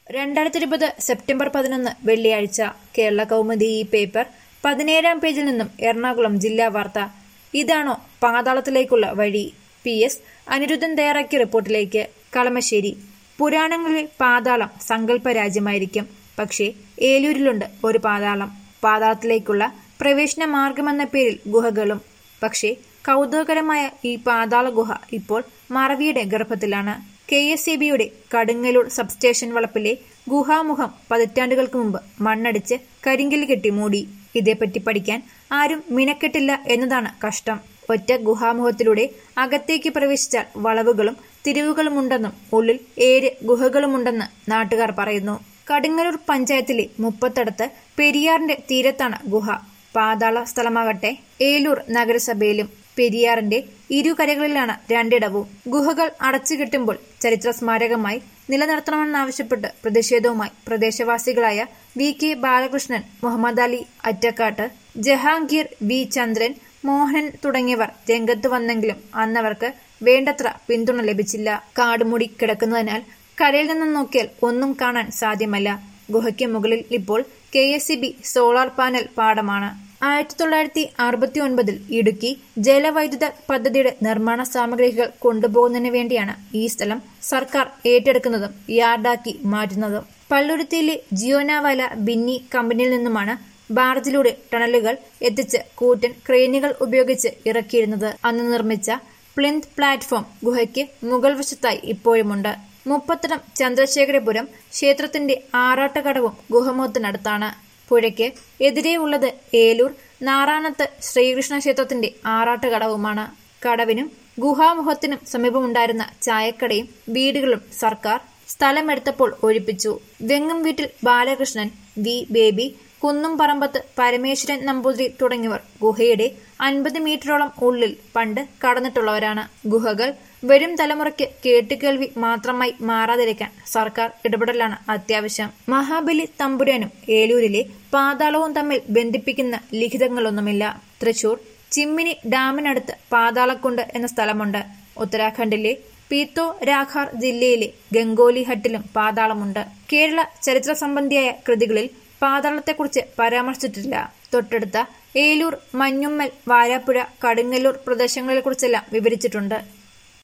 രണ്ടായിരത്തി ഇരുപത് സെപ്റ്റംബർ പതിനൊന്ന് വെള്ളിയാഴ്ച കേരള കൗമുദി ഈ പേപ്പർ പതിനേഴാം പേജിൽ നിന്നും എറണാകുളം ജില്ലാ വാർത്ത ഇതാണോ പാതാളത്തിലേക്കുള്ള വഴി പി എസ് അനിരുദ്ധൻ തയ്യാറാക്കിയ റിപ്പോർട്ടിലേക്ക് കളമശ്ശേരി പുരാണങ്ങളിൽ പാതാളം സങ്കല്പ രാജ്യമായിരിക്കും പക്ഷേ ഏലൂരിലുണ്ട് ഒരു പാതാളം പാതാളത്തിലേക്കുള്ള പ്രവേശന മാർഗമെന്ന പേരിൽ ഗുഹകളും പക്ഷേ കൗതുകകരമായ ഈ പാതാള ഗുഹ ഇപ്പോൾ മറവിയുടെ ഗർഭത്തിലാണ് കെ എസ് ഇ ബിയുടെ കടുങ്ങലൂർ സബ്സ്റ്റേഷൻ വളപ്പിലെ ഗുഹാമുഖം പതിറ്റാണ്ടുകൾക്ക് മുമ്പ് മണ്ണടിച്ച് കരിങ്കൽ കെട്ടി മൂടി ഇതേപ്പറ്റി പഠിക്കാൻ ആരും മിനക്കെട്ടില്ല എന്നതാണ് കഷ്ടം ഒറ്റ ഗുഹാമുഖത്തിലൂടെ അകത്തേക്ക് പ്രവേശിച്ചാൽ വളവുകളും തിരിവുകളുമുണ്ടെന്നും ഉള്ളിൽ ഏഴ് ഗുഹകളുമുണ്ടെന്ന് നാട്ടുകാർ പറയുന്നു കടുങ്ങലൂർ പഞ്ചായത്തിലെ മുപ്പത്തടത്ത് പെരിയാറിന്റെ തീരത്താണ് ഗുഹ പാതാള സ്ഥലമാകട്ടെ ഏലൂർ നഗരസഭയിലും പെരിയാറിന്റെ ഇരുകരകളിലാണ് രണ്ടിടവും ഗുഹകൾ അടച്ചുകെട്ടുമ്പോൾ ചരിത്ര സ്മാരകമായി നിലനിർത്തണമെന്നാവശ്യപ്പെട്ട് പ്രതിഷേധവുമായി പ്രദേശവാസികളായ V K Balakrishnan Muhammad Ali Attakkatt Jahangir V Chandran Mohanan തുടങ്ങിയവർ രംഗത്ത് വന്നെങ്കിലും അന്നവർക്ക് വേണ്ടത്ര പിന്തുണ ലഭിച്ചില്ല കാടുമൂടി കിടക്കുന്നതിനാൽ കരയിൽ നിന്നും നോക്കിയാൽ ഒന്നും കാണാൻ സാധ്യമല്ല ഗുഹയ്ക്ക് മുകളിൽ ഇപ്പോൾ K S B solar panel പാടമാണ് ആയിരത്തി തൊള്ളായിരത്തി അറുപത്തി ഒൻപതിൽ ഇടുക്കി ജലവൈദ്യുത പദ്ധതിയുടെ നിർമ്മാണ സാമഗ്രികൾ കൊണ്ടുപോകുന്നതിന് വേണ്ടിയാണ് ഈ സ്ഥലം സർക്കാർ ഏറ്റെടുക്കുന്നതും യാർഡാക്കി മാറ്റുന്നതും പള്ളുരുത്തിയിലെ ജിയോനാവാല ബിന്നി കമ്പനിയിൽ നിന്നുമാണ് ബാർജിലൂടെ ടണലുകൾ എത്തിച്ച് കൂറ്റൻ ക്രെയിനുകൾ ഉപയോഗിച്ച് ഇറക്കിയിരുന്നത് അന്ന് നിർമ്മിച്ച പ്ലിന്ത് പ്ലാറ്റ്ഫോം ഗുഹയ്ക്ക് മുകൾ വശത്തായി ഇപ്പോഴുമുണ്ട് മുപ്പത്തടം ചന്ദ്രശേഖരപുരം ക്ഷേത്രത്തിന്റെ ആറാട്ടുകടവും ഗുഹമുഖത്തിനടുത്താണ് പുഴയ്ക്ക് എതിരെ ഉള്ളത് ഏലൂർ നാറാണത്ത് ശ്രീകൃഷ്ണ ക്ഷേത്രത്തിന്റെ ആറാട്ടുകടവുമാണ് കടവിനും ഗുഹാമുഖത്തിനും സമീപമുണ്ടായിരുന്ന ചായക്കടയും വീടുകളും സർക്കാർ സ്ഥലമെടുത്തപ്പോൾ ഒഴിപ്പിച്ചു വെങ്ങും വീട്ടിൽ ബാലകൃഷ്ണൻ വി ബേബി കുന്നും പറമ്പത്ത് പരമേശ്വരൻ നമ്പൂതിരി തുടങ്ങിയവർ ഗുഹയുടെ അൻപത് മീറ്ററോളം ഉള്ളിൽ പണ്ട് കടന്നിട്ടുള്ളവരാണ് ഗുഹകൾ വരും തലമുറയ്ക്ക് കേട്ടുകേൾവി മാത്രമായി മാറാതിരിക്കാൻ സർക്കാർ ഇടപെടലാണ് അത്യാവശ്യം മഹാബലി തമ്പുരാനും ഏലൂരിലെ പാതാളവും തമ്മിൽ ബന്ധിപ്പിക്കുന്ന ലിഖിതങ്ങളൊന്നുമില്ല തൃശൂർ ചിമ്മിനി ഡാമിനടുത്ത് പാതാളക്കുണ്ട് എന്ന സ്ഥലമുണ്ട് ഉത്തരാഖണ്ഡിലെ പീത്തോ രാഖാർ ജില്ലയിലെ ഗംഗോലി ഹട്ടിലും പാതാളമുണ്ട് കേരള ചരിത്ര സംബന്ധിയായ കൃതികളിൽ പാതാളത്തെക്കുറിച്ച് പരാമർശിച്ചിട്ടില്ല തൊട്ടടുത്ത ഏലൂർ മഞ്ഞുമ്മൽ വാരാപ്പുഴ കടുങ്ങല്ലൂർ പ്രദേശങ്ങളെക്കുറിച്ചെല്ലാം വിവരിച്ചിട്ടുണ്ട്